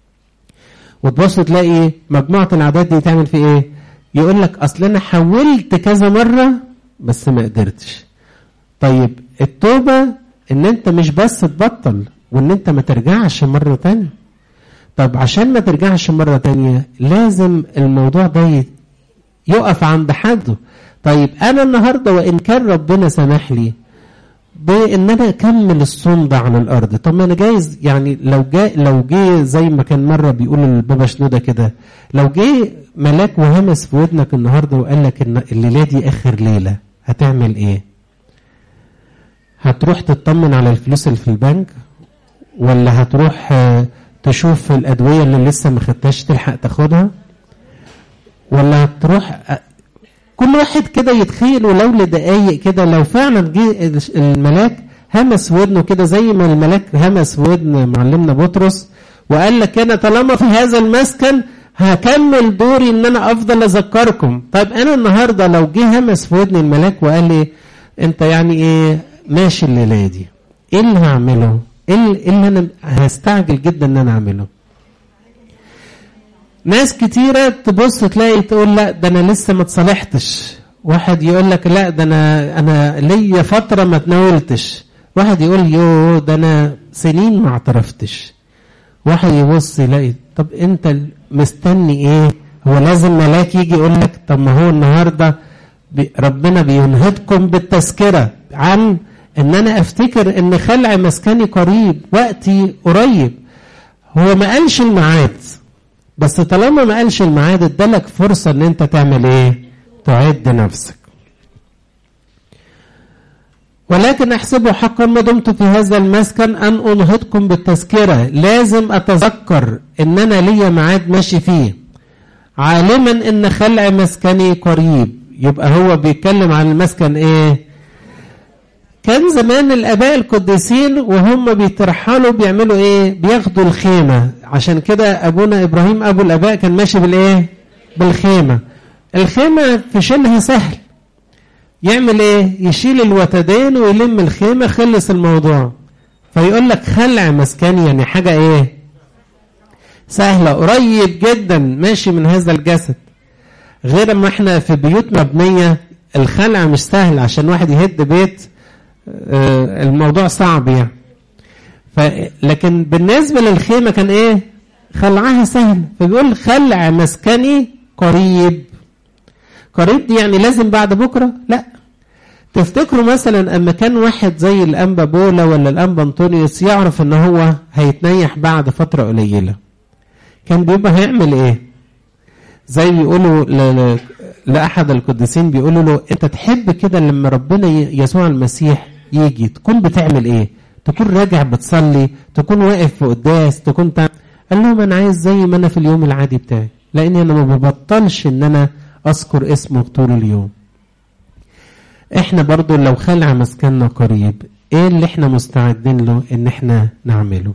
وتبص تلاقي مجموعه العادات دي تعمل في ايه يقول لك اصل انا حاولت كذا مره بس ما قدرتش طيب التوبه ان انت مش بس تبطل وان انت ما ترجعش مره تانية طب عشان ما ترجعش مرة تانية لازم الموضوع ده يقف عند حده طيب أنا النهاردة وإن كان ربنا سمح لي بإن أنا أكمل الصوم ده على الأرض طب ما أنا جايز يعني لو جاء لو جه زي ما كان مرة بيقول البابا شنودة كده لو جه ملاك وهمس في ودنك النهاردة وقال لك إن الليلة دي آخر ليلة هتعمل إيه؟ هتروح تطمن على الفلوس اللي في البنك ولا هتروح تشوف الأدوية اللي لسه ما خدتهاش تلحق تاخدها ولا هتروح كل واحد كده يتخيل ولو لدقايق كده لو فعلا جه الملاك همس ودنه كده زي ما الملاك همس ودن معلمنا بطرس وقال لك انا طالما في هذا المسكن هكمل دوري ان انا افضل اذكركم طيب انا النهارده لو جه همس في ودني الملاك وقال لي انت يعني ايه ماشي الليله دي ايه اللي هعمله ايه اللي انا هستعجل جدا ان انا اعمله ناس كتيرة تبص تلاقي تقول لا ده انا لسه ما اتصالحتش واحد يقول لك لا ده انا انا ليا فترة ما تناولتش واحد يقول يو ده انا سنين ما اعترفتش واحد يبص يلاقي طب انت مستني ايه هو لازم ملاك يجي يقول لك طب ما هو النهارده ربنا بينهضكم بالتذكره عن ان انا افتكر ان خلع مسكني قريب وقتي قريب هو ما قالش الميعاد بس طالما ما قالش الميعاد ادالك فرصه ان انت تعمل ايه تعد نفسك ولكن احسبه حقا ما دمت في هذا المسكن ان انهضكم بالتذكره لازم اتذكر ان انا ليا ميعاد ماشي فيه عالما ان خلع مسكني قريب يبقى هو بيتكلم عن المسكن ايه كان زمان الاباء القديسين وهم بيترحلوا بيعملوا ايه بياخدوا الخيمه عشان كده ابونا ابراهيم ابو الاباء كان ماشي بالايه بالخيمه الخيمه في شيلها سهل يعمل ايه يشيل الوتدين ويلم الخيمه خلص الموضوع فيقول لك خلع مسكني يعني حاجه ايه سهله قريب جدا ماشي من هذا الجسد غير ما احنا في بيوت مبنيه الخلع مش سهل عشان واحد يهد بيت آه الموضوع صعب يعني ف لكن بالنسبه للخيمه كان ايه خلعها سهل فبيقول خلع مسكني قريب قريب دي يعني لازم بعد بكره لا تفتكروا مثلا اما كان واحد زي الانبا بولا ولا الانبا انطونيوس يعرف ان هو هيتنيح بعد فتره قليله كان بيبقى هيعمل ايه زي بيقولوا ل... لاحد القديسين بيقولوا له انت تحب كده لما ربنا يسوع المسيح يجي تكون بتعمل ايه تكون راجع بتصلي تكون واقف في قداس تكون تعمل قال لهم انا عايز زي ما انا في اليوم العادي بتاعي لاني انا ما ببطلش ان انا اذكر اسمه طول اليوم احنا برضو لو خلع مسكننا قريب ايه اللي احنا مستعدين له ان احنا نعمله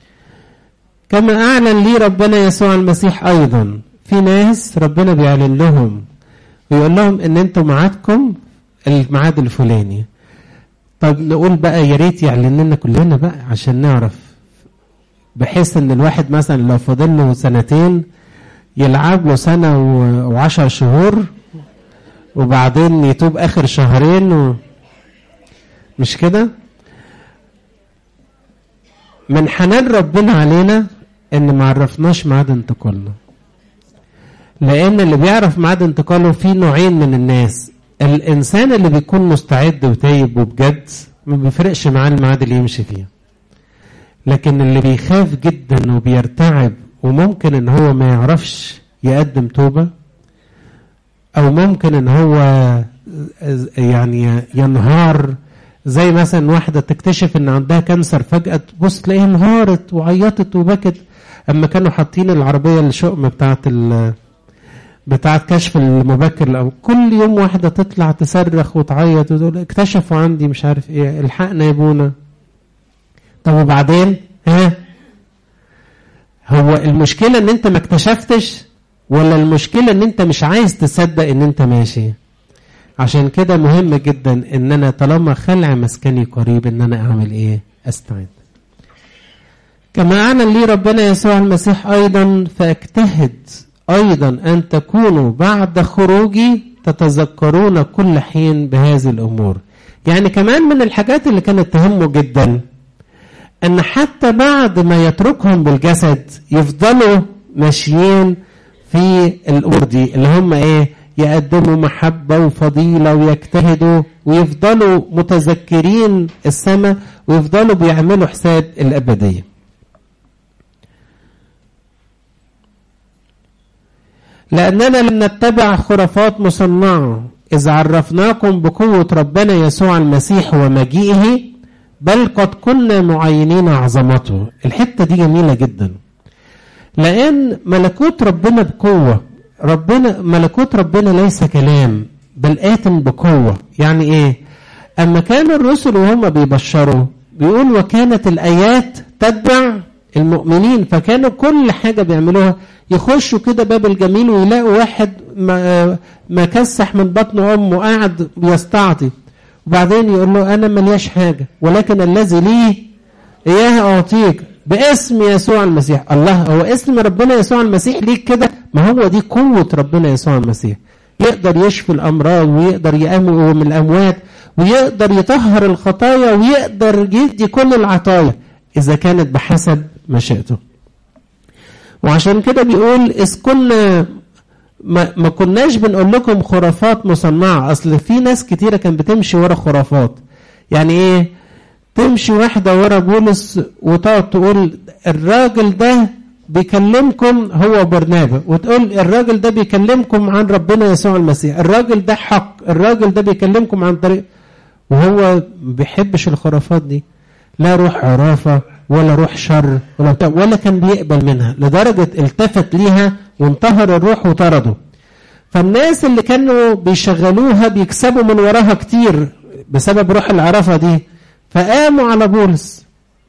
كما اعلن لي ربنا يسوع المسيح ايضا في ناس ربنا بيعلن لهم ويقول لهم ان انتوا ميعادكم الميعاد الفلاني طب نقول بقى يا ريت يعلن لنا كلنا بقى عشان نعرف بحيث ان الواحد مثلا لو فاضل له سنتين يلعب له سنة وعشر شهور وبعدين يتوب آخر شهرين و... مش كده من حنان ربنا علينا ان ما عرفناش ميعاد انتقالنا لان اللي بيعرف ميعاد انتقاله في نوعين من الناس الانسان اللي بيكون مستعد وتايب وبجد ما بيفرقش معاه الميعاد اللي يمشي فيه لكن اللي بيخاف جدا وبيرتعب وممكن ان هو ما يعرفش يقدم توبة او ممكن ان هو يعني ينهار زي مثلا واحدة تكتشف ان عندها كانسر فجأة تبص تلاقيها انهارت وعيطت وبكت اما كانوا حاطين العربية الشؤم بتاعت ال بتاعت كشف المبكر او كل يوم واحدة تطلع تصرخ وتعيط وتقول اكتشفوا عندي مش عارف ايه الحقنا يا ابونا طب وبعدين ها هو المشكلة ان انت ما اكتشفتش ولا المشكلة ان انت مش عايز تصدق ان انت ماشي عشان كده مهم جدا ان انا طالما خلع مسكني قريب ان انا اعمل ايه استعد كما اعلن لي ربنا يسوع المسيح ايضا فاجتهد ايضا ان تكونوا بعد خروجي تتذكرون كل حين بهذه الامور يعني كمان من الحاجات اللي كانت تهمه جدا ان حتى بعد ما يتركهم بالجسد يفضلوا ماشيين في الامور دي اللي هم ايه يقدموا محبه وفضيله ويجتهدوا ويفضلوا متذكرين السماء ويفضلوا بيعملوا حساب الابديه لاننا لم نتبع خرافات مصنعه اذ عرفناكم بقوه ربنا يسوع المسيح ومجيئه بل قد كنا معينين عظمته الحته دي جميله جدا لان ملكوت ربنا بقوه ربنا ملكوت ربنا ليس كلام بل آت بقوة يعني إيه أما كان الرسل وهم بيبشروا بيقول وكانت الآيات تتبع المؤمنين فكانوا كل حاجة بيعملوها يخشوا كده باب الجميل ويلاقوا واحد مكسح من بطن أمه قاعد بيستعطي وبعدين يقول له أنا ملياش حاجة ولكن الذي لي إياه أعطيك باسم يسوع المسيح الله هو اسم ربنا يسوع المسيح ليك كده ما هو دي قوة ربنا يسوع المسيح يقدر يشفي الأمراض ويقدر يقوم من الأموات ويقدر يطهر الخطايا ويقدر يدي كل العطايا إذا كانت بحسب مشيئته وعشان كده بيقول إذ كنا ما, ما كناش بنقول لكم خرافات مصنعة أصل في ناس كتيرة كان بتمشي ورا خرافات يعني إيه تمشي واحدة ورا بولس وتقعد تقول الراجل ده بيكلمكم هو برنابا وتقول الراجل ده بيكلمكم عن ربنا يسوع المسيح الراجل ده حق الراجل ده بيكلمكم عن طريق وهو ما بيحبش الخرافات دي لا روح عرافة ولا روح شر ولا بتاع ولا كان بيقبل منها لدرجة التفت ليها وانتهر الروح وطرده فالناس اللي كانوا بيشغلوها بيكسبوا من وراها كتير بسبب روح العرافة دي فقاموا على بولس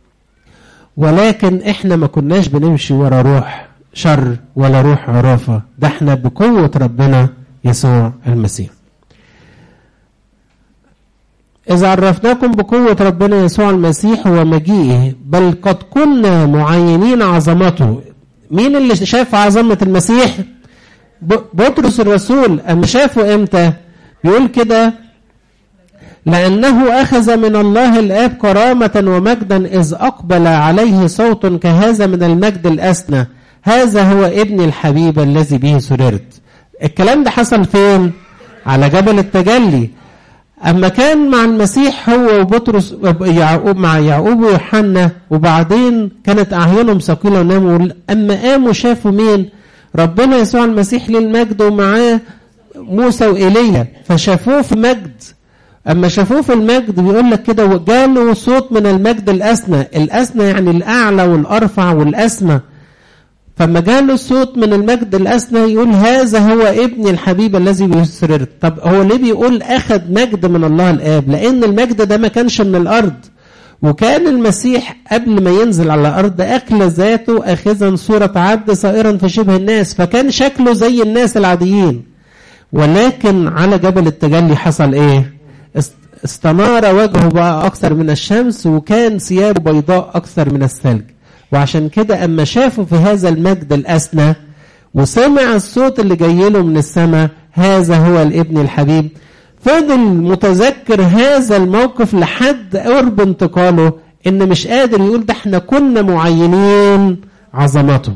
ولكن احنا ما كناش بنمشي ورا روح شر ولا روح عرافة ده احنا بقوة ربنا يسوع المسيح إذا عرفناكم بقوة ربنا يسوع المسيح ومجيئه بل قد كنا معينين عظمته مين اللي شاف عظمة المسيح بطرس الرسول أما شافه إمتى بيقول كده لأنه أخذ من الله الآب كرامة ومجدا إذ أقبل عليه صوت كهذا من المجد الأسنى هذا هو ابن الحبيب الذي به سررت الكلام ده حصل فين على جبل التجلي أما كان مع المسيح هو وبطرس يعقوب مع يعقوب ويوحنا وبعدين كانت أعينهم ثقيلة وناموا أما قاموا شافوا مين ربنا يسوع المسيح للمجد ومعاه موسى وإيليا فشافوه في مجد أما شافوه في المجد بيقول لك كده جاله صوت من المجد الأسنى الأسنى يعني الأعلى والأرفع والأسمى فما جاله الصوت من المجد الأسنى يقول هذا هو ابن الحبيب الذي بيسرر طب هو ليه بيقول أخذ مجد من الله الآب لأن المجد ده ما كانش من الأرض وكان المسيح قبل ما ينزل على الأرض أكل ذاته أخذا صورة عبد صائرا في شبه الناس فكان شكله زي الناس العاديين ولكن على جبل التجلي حصل إيه استنار وجهه بقى أكثر من الشمس وكان ثيابه بيضاء أكثر من الثلج وعشان كده أما شافوا في هذا المجد الأسنى وسمع الصوت اللي جاي له من السماء هذا هو الابن الحبيب فضل متذكر هذا الموقف لحد قرب انتقاله ان مش قادر يقول ده احنا كنا معينين عظمته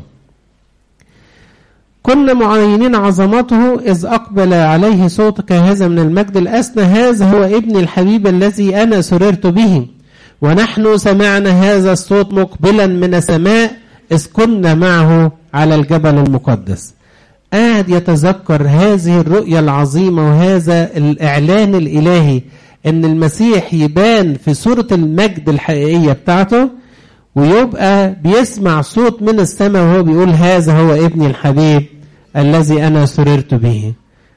كنا معينين عظمته إذ أقبل عليه صوت كهذا من المجد الأسنى هذا هو ابن الحبيب الذي أنا سررت به ونحن سمعنا هذا الصوت مقبلا من السماء إذ كنا معه على الجبل المقدس قاعد يتذكر هذه الرؤية العظيمة وهذا الإعلان الإلهي إن المسيح يبان في صورة المجد الحقيقية بتاعته ويبقى بيسمع صوت من السماء وهو بيقول هذا هو ابني الحبيب الذي أنا سررت به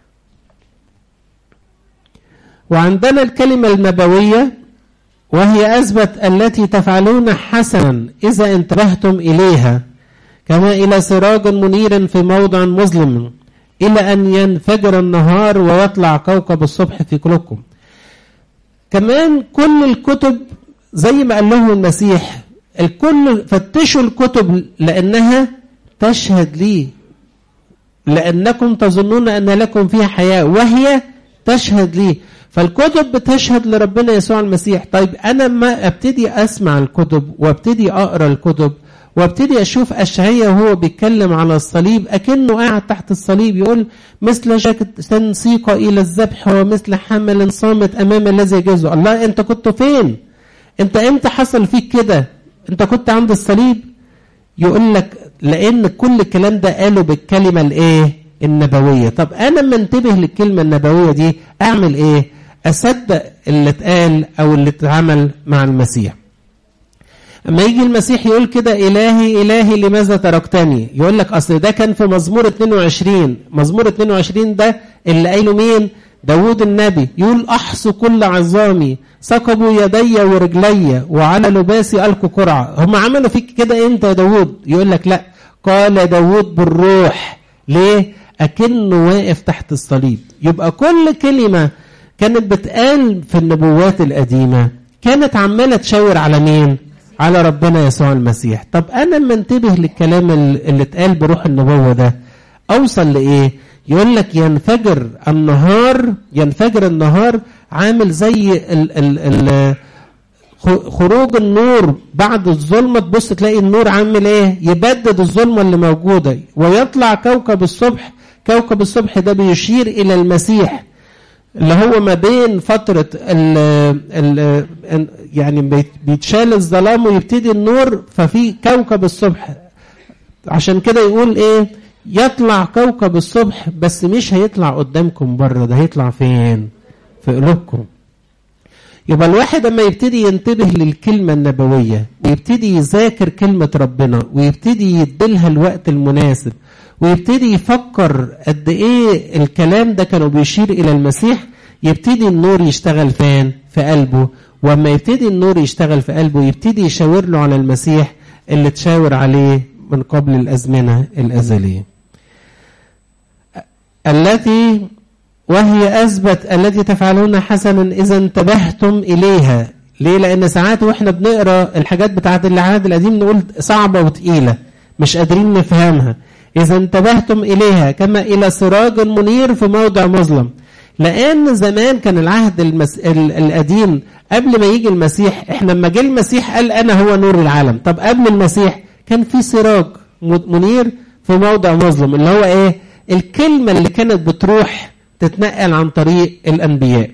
وعندنا الكلمة النبوية وهي أثبت التي تفعلون حسنا إذا انتبهتم إليها كما إلى سراج منير في موضع مظلم إلى أن ينفجر النهار ويطلع كوكب الصبح في قلوبكم كمان كل الكتب زي ما قال لهم المسيح الكل فتشوا الكتب لأنها تشهد لي لأنكم تظنون أن لكم فيها حياة وهي تشهد لي فالكتب بتشهد لربنا يسوع المسيح طيب أنا ما أبتدي أسمع الكتب وابتدي أقرأ الكتب وابتدي أشوف أشعية وهو بيتكلم على الصليب أكنه قاعد تحت الصليب يقول مثل شاكة سيق إلى الذبح ومثل حمل صامت أمام الذي يجوزه الله أنت كنت فين أنت إمتى حصل فيك كده أنت كنت عند الصليب يقول لك لأن كل الكلام ده قاله بالكلمة الإيه النبوية طب أنا لما انتبه للكلمة النبوية دي أعمل إيه أصدق اللي اتقال أو اللي اتعمل مع المسيح اما يجي المسيح يقول كده إلهي إلهي لماذا تركتني يقول لك أصل ده كان في مزمور 22 مزمور 22 ده اللي قايله مين داود النبي يقول أحصوا كل عظامي ثقبوا يدي ورجلي وعلى لباسي ألقوا قرعة هم عملوا فيك كده أنت يا داود يقول لك لا قال داود بالروح ليه أكنه واقف تحت الصليب يبقى كل كلمة كانت بتقال في النبوات القديمة كانت عمالة تشاور على مين على ربنا يسوع المسيح طب أنا لما انتبه للكلام اللي اتقال بروح النبوة ده أوصل لإيه يقول لك ينفجر النهار ينفجر النهار عامل زي ال ال ال خروج النور بعد الظلمة تبص تلاقي النور عامل ايه يبدد الظلمة اللي موجودة ويطلع كوكب الصبح كوكب الصبح ده بيشير الى المسيح اللي هو ما بين فترة ال ال يعني بيتشال الظلام ويبتدي النور ففي كوكب الصبح عشان كده يقول ايه يطلع كوكب الصبح بس مش هيطلع قدامكم بره ده هيطلع فين في قلوبكم يبقى الواحد لما يبتدي ينتبه للكلمة النبوية ويبتدي يذاكر كلمة ربنا ويبتدي يديلها الوقت المناسب ويبتدي يفكر قد ايه الكلام ده كانوا بيشير الى المسيح يبتدي النور يشتغل فين في قلبه واما يبتدي النور يشتغل في قلبه يبتدي يشاور له على المسيح اللي تشاور عليه من قبل الازمنه الازليه التي وهي اثبت التي تفعلون حسنا اذا انتبهتم اليها ليه لان ساعات واحنا بنقرا الحاجات بتاعت العهد القديم نقول صعبه وتقيله مش قادرين نفهمها إذا انتبهتم إليها كما إلى سراج منير في موضع مظلم لأن زمان كان العهد المس... القديم قبل ما يجي المسيح احنا لما جه المسيح قال أنا هو نور العالم طب قبل المسيح كان في سراج منير في موضع مظلم اللي هو ايه الكلمة اللي كانت بتروح تتنقل عن طريق الأنبياء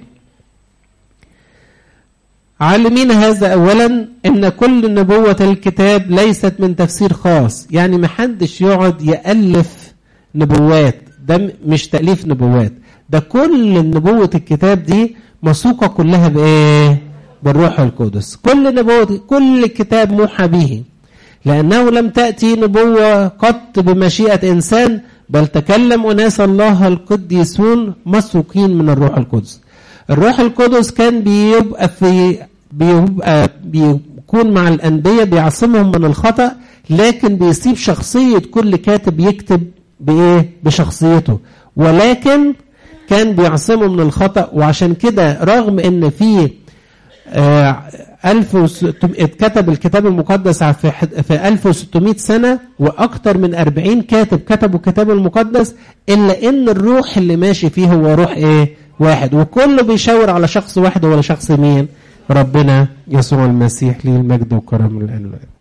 عالمين هذا اولا ان كل نبوة الكتاب ليست من تفسير خاص يعني محدش يقعد يألف نبوات ده مش تأليف نبوات ده كل نبوة الكتاب دي مسوقة كلها بايه بالروح القدس كل نبوة كل كتاب موحى به لأنه لم تأتي نبوة قط بمشيئة إنسان بل تكلم أناس الله القديسون مسوقين من الروح القدس الروح القدس كان بيبقى في بيبقى بيكون مع الأنبياء بيعصمهم من الخطأ لكن بيسيب شخصية كل كاتب يكتب بإيه؟ بشخصيته ولكن كان بيعصمه من الخطأ وعشان كده رغم إن في آه 1600 اتكتب الكتاب المقدس في في 1600 سنة وأكثر من 40 كاتب كتبوا الكتاب المقدس إلا إن الروح اللي ماشي فيه هو روح إيه؟ واحد وكله بيشاور على شخص واحد ولا شخص مين؟ ربنا يسوع المسيح ليه المجد والكرم الآن